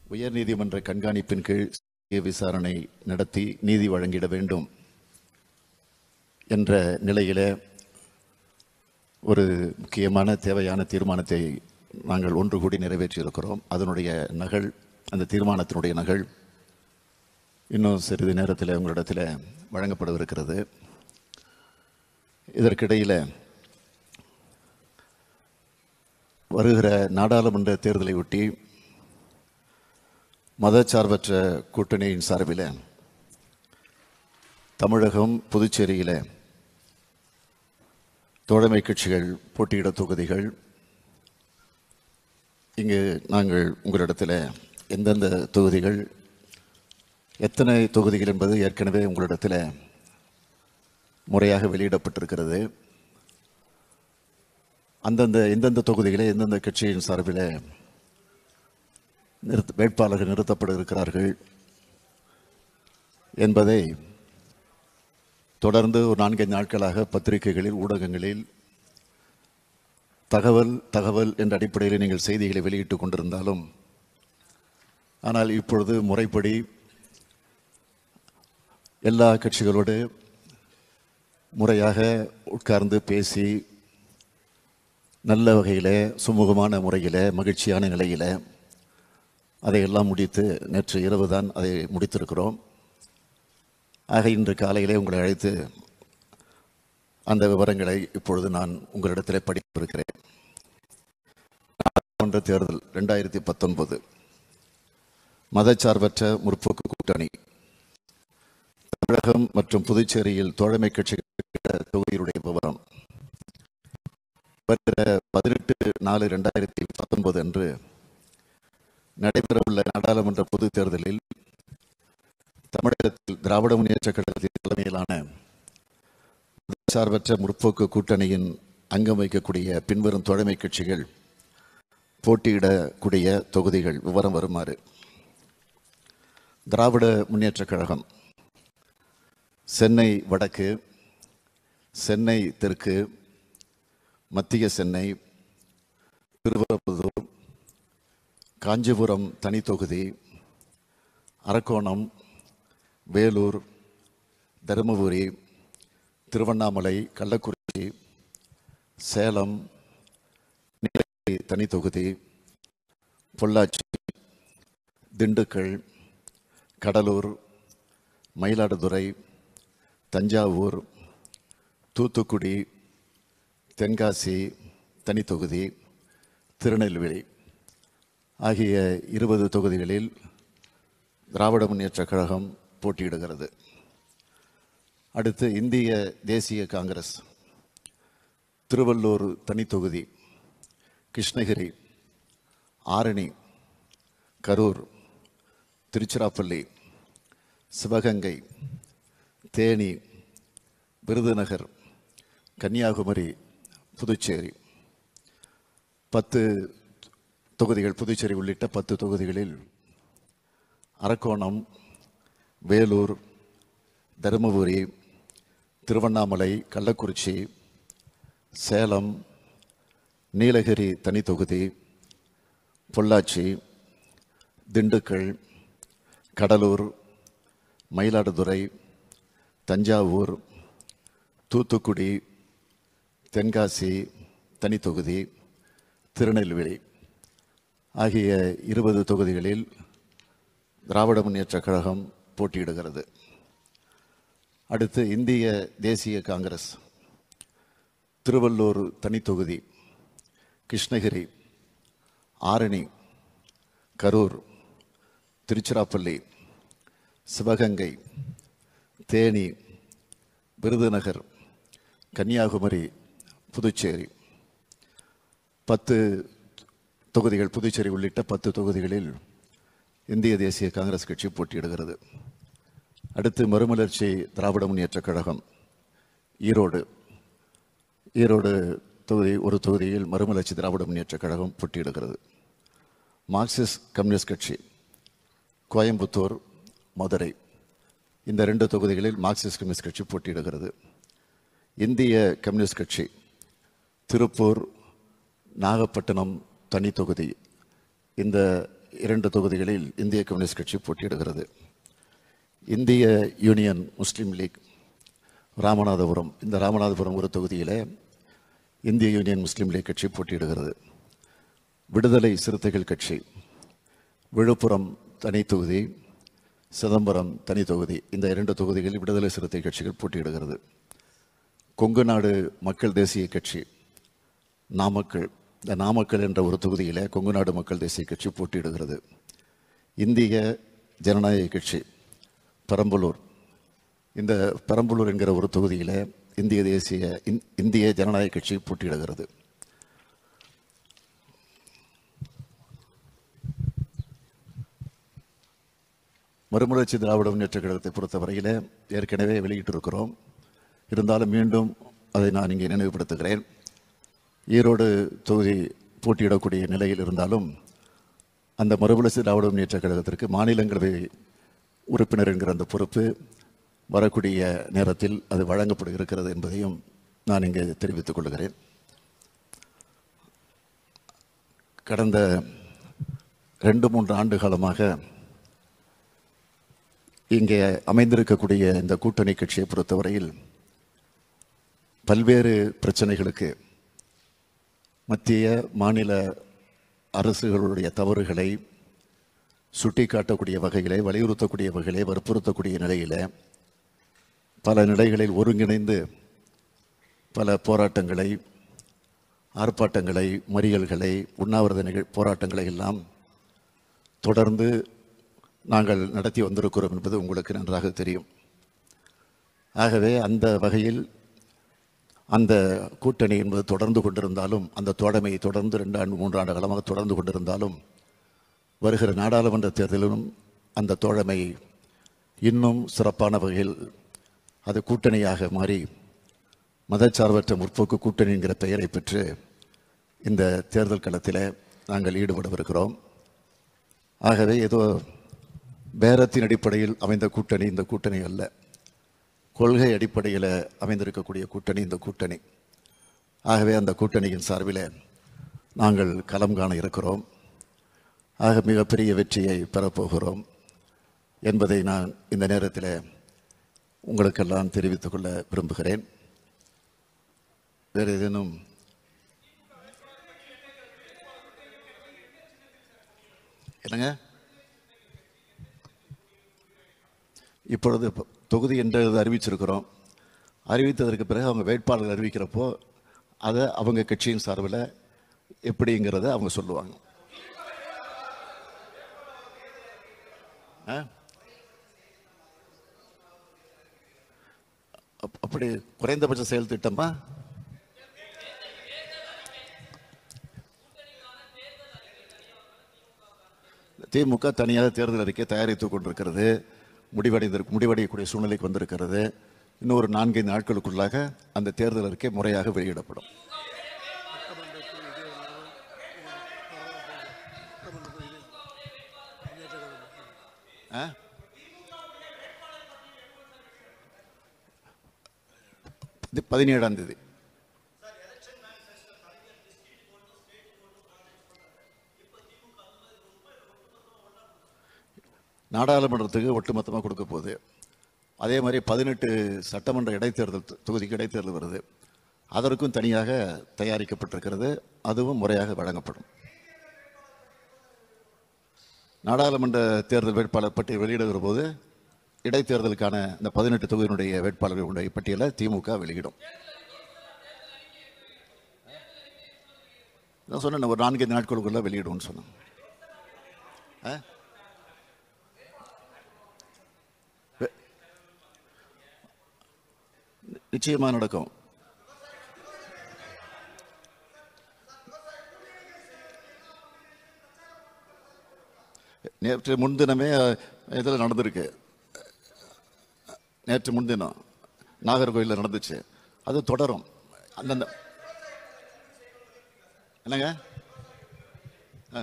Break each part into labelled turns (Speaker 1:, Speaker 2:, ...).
Speaker 1: உயர்நீதிமன்ற கண்காணிப்பின் கீழ் சிபிஐ விசாரணை நடத்தி நீதி வழங்கிட வேண்டும் என்ற நிலையிலே ஒரு முக்கியமான தேவையான தீர்மானத்தை நாங்கள் ஒன்று கூடி நிறைவேற்றியிருக்கிறோம் அதனுடைய நகல் அந்த தீர்மானத்தினுடைய நகல் இன்னும் சிறிது நேரத்தில் உங்களிடத்தில் வழங்கப்படவிருக்கிறது இதற்கிடையில் வருகிற நாடாளுமன்ற தேர்தலை ஒட்டி மதச்சார்பற்ற கூட்டணியின் சார்பில் தமிழகம் புதுச்சேரியில் தோழமை கட்சிகள் போட்டியிட தொகுதிகள் இங்கு நாங்கள் உங்களிடத்தில் எந்தெந்த தொகுதிகள் எத்தனை தொகுதிகள் என்பது ஏற்கனவே உங்களிடத்தில் முறையாக வெளியிடப்பட்டிருக்கிறது அந்தந்த எந்தெந்த தொகுதிகளே எந்தெந்த கட்சியின் சார்பில் நிறுத்த வேட்பாளர்கள் நிறுத்தப்பட இருக்கிறார்கள் என்பதை தொடர்ந்து ஒரு நான்கைந்து நாட்களாக பத்திரிகைகளில் ஊடகங்களில் தகவல் தகவல் என்ற அடிப்படையில் நீங்கள் செய்திகளை வெளியிட்டுக் கொண்டிருந்தாலும் ஆனால் இப்பொழுது முறைப்படி எல்லா கட்சிகளோடு முறையாக உட்கார்ந்து பேசி நல்ல வகையில் சுமூகமான முறையில் மகிழ்ச்சியான நிலையில் அதையெல்லாம் முடித்து நேற்று இரவு தான் அதை முடித்திருக்கிறோம் ஆக இன்று காலையிலே உங்களை அழைத்து அந்த விவரங்களை இப்பொழுது நான் உங்களிடத்தில் படித்திருக்கிறேன் நாடாளுமன்ற தேர்தல் ரெண்டாயிரத்தி பத்தொன்பது மதச்சார்பற்ற முற்போக்கு கூட்டணி தமிழகம் மற்றும் புதுச்சேரியில் தோழமை கட்சிகள் தொகுதியுடைய விவரம் வருகிற பதினெட்டு நாலு ரெண்டாயிரத்தி பத்தொன்பது அன்று நடைபெறவுள்ள நாடாளுமன்ற பொதுத் தேர்தலில் தமிழகத்தில் திராவிட முன்னேற்ற கழகத்தின் தலைமையிலான சார்பற்ற முற்போக்கு கூட்டணியின் அங்கம் வகிக்கக்கூடிய பின்வரும் தோழமை கட்சிகள் போட்டியிடக்கூடிய தொகுதிகள் விவரம் வருமாறு திராவிட முன்னேற்ற கழகம் சென்னை வடக்கு சென்னை தெற்கு மத்திய சென்னை திருவரப்புதூர் காஞ்சிபுரம் தனி தொகுதி அரக்கோணம் வேலூர் தருமபுரி திருவண்ணாமலை கள்ளக்குறிச்சி சேலம் நீலகிரி தனி தொகுதி பொள்ளாச்சி திண்டுக்கல் கடலூர் மயிலாடுதுறை தஞ்சாவூர் தூத்துக்குடி தென்காசி தனி தொகுதி திருநெல்வேலி ஆகிய இருபது தொகுதிகளில் திராவிட முன்னேற்ற கழகம் போட்டியிடுகிறது அடுத்து இந்திய தேசிய காங்கிரஸ் திருவள்ளூர் தனி தொகுதி கிருஷ்ணகிரி ஆரணி கரூர் திருச்சிராப்பள்ளி சிவகங்கை தேனி விருதுநகர் கன்னியாகுமரி புதுச்சேரி பத்து தொகுதிகள் புதுச்சேரி உள்ளிட்ட பத்து தொகுதிகளில் அரக்கோணம் வேலூர் தருமபுரி திருவண்ணாமலை கள்ளக்குறிச்சி சேலம் நீலகிரி தனி தொகுதி பொள்ளாச்சி திண்டுக்கல் கடலூர் மயிலாடுதுறை தஞ்சாவூர் தூத்துக்குடி தென்காசி தனி தொகுதி திருநெல்வேலி ஆகிய இருபது தொகுதிகளில் திராவிட முன்னேற்ற கழகம் போட்டியிடுகிறது அடுத்து இந்திய தேசிய காங்கிரஸ் திருவள்ளூர் தனி தொகுதி கிருஷ்ணகிரி ஆரணி கரூர் திருச்சிராப்பள்ளி சிவகங்கை தேனி விருதுநகர் கன்னியாகுமரி புதுச்சேரி பத்து தொகுதிகள் புதுச்சேரி உள்ளிட்ட பத்து தொகுதிகளில் இந்திய தேசிய காங்கிரஸ் கட்சி போட்டியிடுகிறது அடுத்து மறுமலர்ச்சி திராவிட முன்னேற்ற கழகம் ஈரோடு ஈரோடு தொகுதி ஒரு தொகுதியில் மறுமலர்ச்சி திராவிட முன்னேற்ற கழகம் போட்டியிடுகிறது மார்க்சிஸ்ட் கம்யூனிஸ்ட் கட்சி கோயம்புத்தூர் மதுரை இந்த ரெண்டு தொகுதிகளில் மார்க்சிஸ்ட் கம்யூனிஸ்ட் கட்சி போட்டியிடுகிறது இந்திய கம்யூனிஸ்ட் கட்சி திருப்பூர் நாகப்பட்டினம் தனி தொகுதி இந்த இரண்டு தொகுதிகளில் இந்திய கம்யூனிஸ்ட் கட்சி போட்டியிடுகிறது இந்திய யூனியன் முஸ்லீம் லீக் ராமநாதபுரம் இந்த ராமநாதபுரம் ஒரு தொகுதியில் இந்திய யூனியன் முஸ்லீம் லீக் கட்சி போட்டியிடுகிறது விடுதலை சிறுத்தைகள் கட்சி விழுப்புரம் தனி தொகுதி சிதம்பரம் தனி தொகுதி இந்த இரண்டு தொகுதிகளில் விடுதலை சிறுத்தை கட்சிகள் போட்டியிடுகிறது கொங்கு நாடு மக்கள் தேசிய கட்சி நாமக்கல் இந்த நாமக்கல் என்ற ஒரு தொகுதியில் கொங்கு நாடு மக்கள் தேசிய கட்சி போட்டியிடுகிறது இந்திய ஜனநாயக கட்சி பெரம்பலூர் இந்த பெரம்பலூர் என்கிற ஒரு தொகுதியில் இந்திய தேசிய இந்- இந்திய ஜனநாயக கட்சி போட்டியிடுகிறது மறுமலர்ச்சி திராவிட முன்னேற்ற கழகத்தை பொறுத்தவரையில் ஏற்கனவே வெளியிட்டிருக்கிறோம் இருந்தாலும் மீண்டும் அதை நான் இங்கே நினைவுபடுத்துகிறேன் ஈரோடு தொகுதி போட்டியிடக்கூடிய நிலையில் இருந்தாலும் அந்த மறுமலர்ச்சி திராவிட முன்னேற்ற கழகத்திற்கு மாநிலங்களவை உறுப்பினர் என்கிற அந்த பொறுப்பு வரக்கூடிய நேரத்தில் அது வழங்கப்பட இருக்கிறது என்பதையும் நான் இங்கே தெரிவித்துக் கொள்கிறேன் கடந்த ரெண்டு மூன்று ஆண்டு காலமாக இங்கே அமைந்திருக்கக்கூடிய இந்த கூட்டணி கட்சியை பொறுத்தவரையில் பல்வேறு பிரச்சனைகளுக்கு மத்திய மாநில அரசுகளுடைய தவறுகளை சுட்டிக்காட்டக்கூடிய வகையிலே வலியுறுத்தக்கூடிய வகையிலே வற்புறுத்தக்கூடிய நிலையிலே பல நிலைகளில் ஒருங்கிணைந்து பல போராட்டங்களை ஆர்ப்பாட்டங்களை மறியல்களை உண்ணாவிரத நிகழ் போராட்டங்களை எல்லாம் தொடர்ந்து நாங்கள் நடத்தி வந்திருக்கிறோம் என்பது உங்களுக்கு நன்றாக தெரியும் ஆகவே அந்த வகையில் அந்த கூட்டணி என்பது தொடர்ந்து கொண்டிருந்தாலும் அந்த தோழமை தொடர்ந்து ரெண்டு ஆண்டு மூன்று ஆண்டு காலமாக தொடர்ந்து கொண்டிருந்தாலும் வருகிற நாடாளுமன்ற தேர்தலிலும் அந்த தோழமை இன்னும் சிறப்பான வகையில் அது கூட்டணியாக மாறி மதச்சார்பற்ற முற்போக்கு கூட்டணி என்கிற பெயரை பெற்று இந்த தேர்தல் களத்தில் நாங்கள் ஈடுபடவிருக்கிறோம் ஆகவே ஏதோ பேரத்தின் அடிப்படையில் அமைந்த கூட்டணி இந்த கூட்டணி அல்ல கொள்கை அடிப்படையில் அமைந்திருக்கக்கூடிய கூட்டணி இந்த கூட்டணி ஆகவே அந்த கூட்டணியின் சார்பில் நாங்கள் களம் காண இருக்கிறோம் ஆக மிகப்பெரிய வெற்றியை பெறப்போகிறோம் என்பதை நான் இந்த நேரத்தில் உங்களுக்கெல்லாம் தெரிவித்துக் கொள்ள விரும்புகிறேன் வேறு ஏதேனும் என்னங்க இப்பொழுது ப- தொகுதி என்றது அறிவிச்சிருக்கிறோம் அறிவித்ததற்கு பிறகு அவங்க வேட்பாளர் அறிவிக்கிறப்போ அதை அவங்க கட்சியின் சார்பில் எப்படிங்கிறத அவங்க சொல்லுவாங்க ஆ? அப்- அப்படி குறைந்தபட்ச செயல் திட்டமா திமுக தனியாக தேர்தல் அறிக்கை தயாரித்துக் கொண்டிருக்கிறது முடிவடைந்த முடிவடையக்கூடிய சூழ்நிலைக்கு வந்திருக்கிறது இன்னும் ஒரு நான்கைந்து நாட்களுக்குள்ளாக அந்த தேர்தல் அறிக்கை முறையாக வெளியிடப்படும் ஆ? இது பதினேழாம் தேதி நாடாளுமன்றத்துக்கு ஒட்டுமொத்தமாக கொடுக்க போகுது அதே மாதிரி பதினெட்டு சட்டமன்ற இடைத்தேர்தல் தொ- தொகுதிக்கு இடைத்தேர்தல் வருது அதற்கும் தனியாக தயாரிக்கப்பட்டிருக்கிறது அதுவும் முறையாக வழங்கப்படும் நாடாளுமன்ற தேர்தல் வேட்பாளர் பட்டியல் வெளியிடுகிற போது இடைத்தேர்தலுக்கான இந்த பதினெட்டு தொகுதியினுடைய வேட்பாளர்களுடைய பட்டியலை திமுக வெளியிடும் நான் சொன்னேன் ஒரு நான்கைந்து நாட்களுக்குள்ள வெளியிடும்னு சொன்னேன் ஆ? வெ- நிச்சயமா நடக்கும் நேற்று முன்தினமே இதில் நடந்திருக்கு நேற்று முன்தினம் நாகர்கோயிலில் நடந்துச்சு அது தொடரும் அந்தந்த என்னங்க ஆ.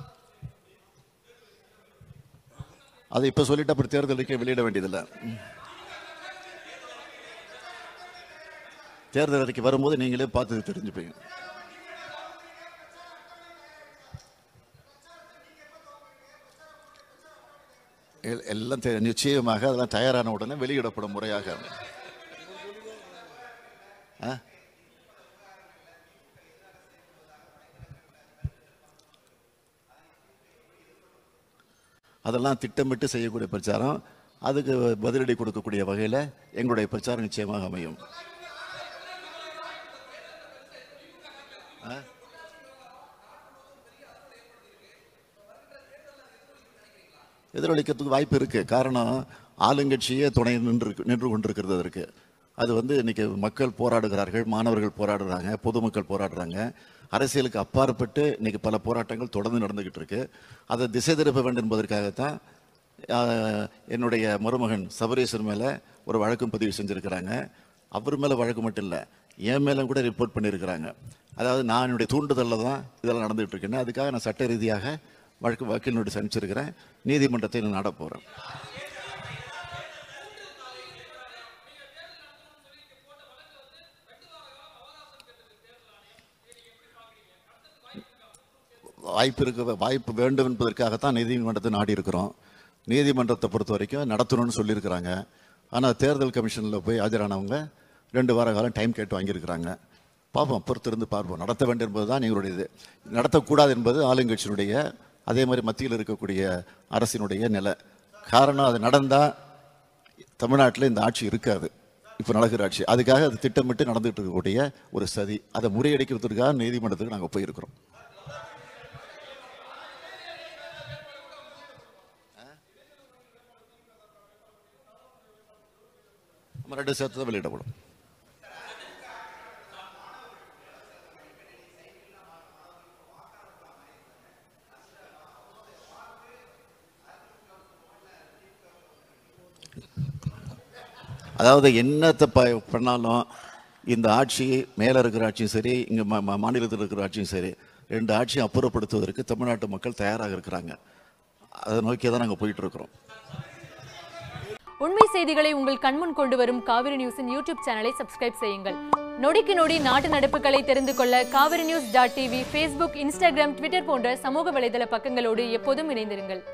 Speaker 1: அது இப்போ சொல்லிட்டு அப்புறம் தேர்தல் அறிக்கை வெளியிட வேண்டியதில்லை ம். தேர்தல் அறிக்கை வரும்போது நீங்களே பார்த்து தெரிஞ்சுப்பீங்க எல்- எல்லாம் தெ- நிச்சயமாக அதெல்லாம் தயாரான உடனே வெளியிடப்படும் முறையாக ஆ? அதெல்லாம் திட்டமிட்டு செய்யக்கூடிய பிரச்சாரம் அதுக்கு பதிலடி கொடுக்கக்கூடிய வகையில் எங்களுடைய பிரச்சாரம் நிச்சயமாக அமையும் ஆ? எதிரொலிக்கிறதுக்கு வாய்ப்பு இருக்கு காரணம் ஆளுங்கட்சியே துணை நின்று நின்று கொண்டிருக்கிறது இருக்கு அது வந்து இன்னைக்கு மக்கள் போராடுகிறார்கள் மாணவர்கள் போராடுறாங்க பொதுமக்கள் போராடுறாங்க அரசியலுக்கு அப்பாற்பட்டு இன்னைக்கு பல போராட்டங்கள் தொடர்ந்து நடந்துகிட்டு இருக்கு அதை திசை திருப்ப வேண்டும் என்பதற்காகத்தான் ஆஹ், என்னுடைய மருமகன் சபரீசன் மேலே ஒரு வழக்கும் பதிவு செஞ்சுருக்கிறாங்க அவர் மேலே வழக்கு மட்டும் இல்லை என் மேலும் கூட ரிப்போர்ட் பண்ணியிருக்கிறாங்க அதாவது நான் என்னுடைய தூண்டுதலில் தான் இதெல்லாம் நடந்துகிட்டு இருக்கேன்னு அதுக்காக நான் சட்ட ரீதியாக வழக்கு வக்கீல் நோட்டீஸ் அனுப்பிச்சிருக்கிறேன் நீதிமன்றத்தை நான் நாட போகிறேன் வாய்ப்பு இருக்க வாய்ப்பு வேண்டும் என்பதற்காகத்தான் நீதிமன்றத்தை நாடி இருக்கிறோம் நீதிமன்றத்தை பொறுத்த வரைக்கும் நடத்தணும்னு சொல்லியிருக்கிறாங்க ஆனால் தேர்தல் கமிஷனில் போய் ஆஜரானவங்க ரெண்டு வார காலம் டைம் கேட்டு வாங்கியிருக்கிறாங்க பார்ப்போம் பொறுத்திருந்து பார்ப்போம் நடத்த வேண்டும் என்பது தான் எங்களுடைய இது நடத்தக்கூடாது என்பது ஆளுங்கட்சியினுடைய அதே மாதிரி மத்தியில் இருக்கக்கூடிய அரசினுடைய நிலை காரணம் அது நடந்தால் தமிழ்நாட்டில் இந்த ஆட்சி இருக்காது இப்போ நடக்கிற ஆட்சி அதுக்காக அது திட்டமிட்டு நடந்துகிட்டு இருக்கக்கூடிய ஒரு சதி அதை முறியடிக்கிறதுக்காக நீதிமன்றத்துக்கு நாங்கள் போயிருக்கிறோம் நம்ம ரெண்டு சேர்த்து தான் வெளியிடப்படும் அதாவது என்னத்தை ப பண்ணாலும் இந்த ஆட்சி மேலே இருக்கிற ஆட்சியும் சரி இங்கே மாநிலத்தில் இருக்கிற ஆட்சியும் சரி ரெண்டு ஆட்சியும் அப்புறப்படுத்துவதற்கு தமிழ்நாட்டு மக்கள் தயாராக இருக்கிறாங்க அதை நோக்கி தான் நாங்கள் போயிட்டு இருக்கிறோம்
Speaker 2: உண்மை செய்திகளை உங்கள் கண்முன் கொண்டு வரும் காவிரி நியூஸின் யூடியூப் சேனலை சப்ஸ்கிரைப் செய்யுங்கள் நொடிக்கு நொடி நாட்டு நடப்புகளை தெரிந்து கொள்ள Kaveri news dot TV Facebook Instagram Twitter போன்ற சமூக வலைதள பக்கங்களோடு எப்போதும் இணைந்திருங்கள்